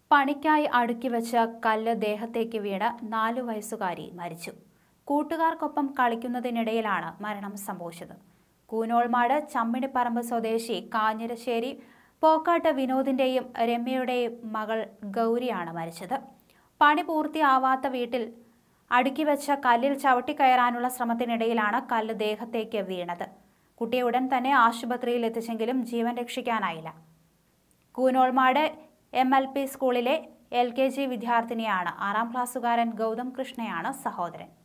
പണിക്കായി അടുക്കി വെച്ച കല്ല് ദേഹത്തേക്ക് വീണ് നാലു വയസ്സുകാരി മരിച്ചു കൂട്ടുകാർക്കൊപ്പം കളിക്കുന്നതിനിടയിലാണ് മരണം സംഭവിച്ചത് കൂനോൾമാട് ചമ്മിണിപ്പറമ്പ് സ്വദേശി കാഞ്ഞിരശ്ശേരി പോക്കാട്ട് വിനോദിന്റെയും രമ്യയുടെയും മകൾ ഗൗരിയാണ് മരിച്ചത് പണി പൂർത്തിയാവാത്ത വീട്ടിൽ അടുക്കി വെച്ച കല്ലിൽ ചവിട്ടിക്കയറാനുള്ള ശ്രമത്തിനിടയിലാണ് കല്ല് ദേഹത്തേക്ക് വീണത് കുട്ടിയെ ഉടൻ തന്നെ ആശുപത്രിയിൽ എത്തിച്ചെങ്കിലും ജീവൻ രക്ഷിക്കാനായില്ല Koonolmad M L P school L K G വിദ്യാർത്ഥിനിയാണ് ആറാം ക്ലാസ്സുകാരൻ ഗൗതം കൃഷ്ണയാണ് സഹോദരൻ